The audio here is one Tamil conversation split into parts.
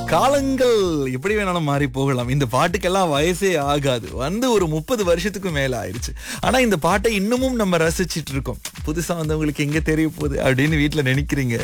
காலங்கள் எப்படி வேணாலும் மாறி போகலாம் இந்த பாட்டுக்கெல்லாம் வயசே ஆகாது வந்து ஒரு முப்பது வருஷத்துக்கு மேல ஆயிடுச்சு ஆனா இந்த பாட்டை இன்னமும் நம்ம ரசிச்சிட்டு இருக்கோம் புதுசா வந்தவங்களுக்கு எங்க தெரிய போகுது அப்படின்னு வீட்டுல நினைக்கிறீங்க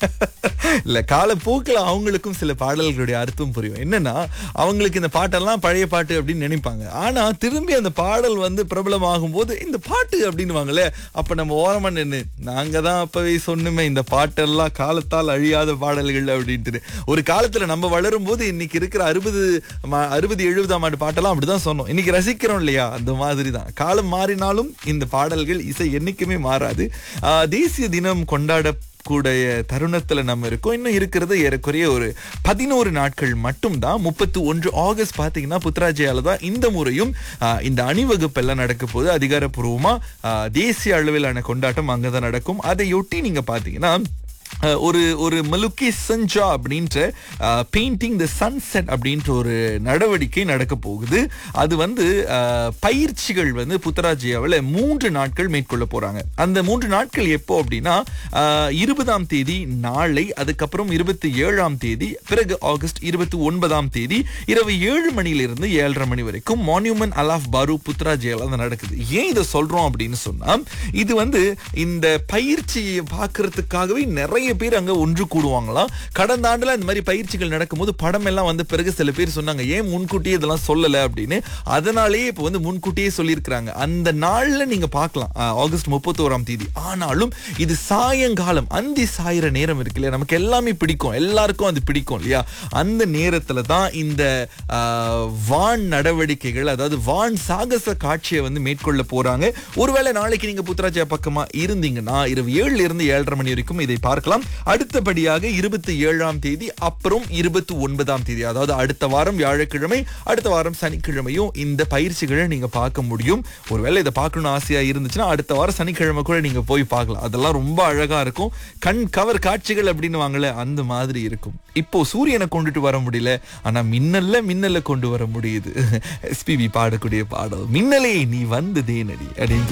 இல்ல காலப்போக்கில் அவங்களுக்கும் சில பாடல்களுடைய அர்த்தம் புரியும் என்னன்னா அவங்களுக்கு இந்த பாட்டெல்லாம் பழைய பாட்டு அப்படின்னு நினைப்பாங்க ஆனா திரும்பி அந்த பாடல் வந்து பிரபலமாகும் போது இந்த பாட்டு அப்படின்னுவாங்கல்ல அப்ப நம்ம ஓரமா நின்று நாங்க தான் அப்பவே சொன்னுமே இந்த பாட்டெல்லாம் காலத்தால் அழியாத பாடல்கள் அப்படின்ட்டு ஒரு காலத்துல நம்ம வளரும் போது இன்னைக்கு இருக்கிற அறுபது அறுபது எழுபதாம் ஆண்டு பாட்டெல்லாம் அப்படிதான் சொன்னோம் இன்னைக்கு ரசிக்கிறோம் இல்லையா அந்த மாதிரி தான் காலம் மாறினாலும் இந்த பாடல்கள் இசை என்னைக்குமே மாறாது ஆஹ் தேசிய தினம் கொண்டாட கூடிய தருணத்துல நம்ம இருக்கோம் இன்னும் இருக்கிறது ஏறக்குறைய ஒரு பதினோரு நாட்கள் மட்டும்தான் முப்பத்தி ஒன்று ஆகஸ்ட் பாத்தீங்கன்னா புத்ராஜயால தான் இந்த முறையும் ஆஹ், இந்த அணிவகுப்பு எல்லாம் நடக்க போது அதிகாரப்பூர்வமா ஆஹ், தேசிய அளவிலான கொண்டாட்டம் அங்கதான் நடக்கும் அதையொட்டி நீங்க பாத்தீங்கன்னா அஹ் ஒரு ஒரு மலுக்கி சஞ்சா அப்படின்ற பெயிண்டிங் த சன்செட் அப்படின்ற ஒரு நடவடிக்கை நடக்க போகுது அது வந்து அஹ், பயிற்சிகள் வந்து புத்தராஜியாவில் மூன்று நாட்கள் மேற்கொள்ள போறாங்க அந்த மூன்று நாட்கள் எப்போ அப்படின்னா அஹ், இருபதாம் தேதி நாளை அதுக்கப்புறம் இருபத்தி ஏழாம் தேதி பிறகு ஆகஸ்ட் இருபத்தி ஒன்பதாம் தேதி இரவு ஏழு மணியிலிருந்து ஏழரை மணி வரைக்கும் மான்யூமெண்ட் அலாஃப் பாரு புத்ராஜியால தான் நடக்குது ஏன் இதை சொல்றோம் அப்படின்னு சொன்னா இது வந்து இந்த பயிற்சியை பார்க்கறதுக்காகவே நிறைய பேர் அங்க ஒன்று கூடுவாங்களாம் கடந்த ஆண்டுல இந்த மாதிரி பயிற்சிகள் நடக்கும்போது படம் எல்லாம் வந்த பிறகு சில பேர் சொன்னாங்க ஏன் முன்கூட்டியே இதெல்லாம் சொல்லல அப்படின்னு அதனாலேயே இப்ப வந்து முன்கூட்டியே சொல்லியிருக்கிறாங்க அந்த நாள்ல நீங்க பார்க்கலாம் ஆஹ், ஆகஸ்ட் முப்பத்தோராம் தேதி ஆனாலும் இது சாயங்காலம் அந்தி சாயிற நேரம் இருக்கு இல்லையா நமக்கு எல்லாமே பிடிக்கும் எல்லாருக்கும் அது பிடிக்கும் இல்லையா அந்த நேரத்துல தான் இந்த ஆஹ், வான் நடவடிக்கைகள் அதாவது வான் சாகச காட்சியை வந்து மேற்கொள்ள போறாங்க ஒருவேளை நாளைக்கு நீங்க புத்ராஜா பக்கமா இருந்தீங்கன்னா இரவு ஏழுல இருந்து ஏழரை மணி வரைக்கும் இதை பார்க்கலாம் அடுத்தபடியாக இருபத்தி ஏழாம் தேதி அப்புறம் இருபத்தி ஒன்பதாம் தேதி அதாவது அடுத்த வாரம் வியாழக்கிழமை அடுத்த வாரம் சனிக்கிழமையும் இந்த பயிற்சிகளை நீங்க பார்க்க முடியும் ஒருவேளை இதை பார்க்கணும்னு ஆசையா இருந்துச்சுன்னா அடுத்த வாரம் சனிக்கிழமை கூட நீங்க போய் பார்க்கலாம் அதெல்லாம் ரொம்ப அழகா இருக்கும் கண் கவர் காட்சிகள் அப்படின்னு வாங்கல அந்த மாதிரி இருக்கும் இப்போ சூரியனை கொண்டுட்டு வர முடியல ஆனா மின்னல்ல மின்னலை கொண்டு வர முடியுது எஸ்பிபி பாடக்கூடிய பாடல் மின்னலே நீ வந்து தேனடி அப்படின்னு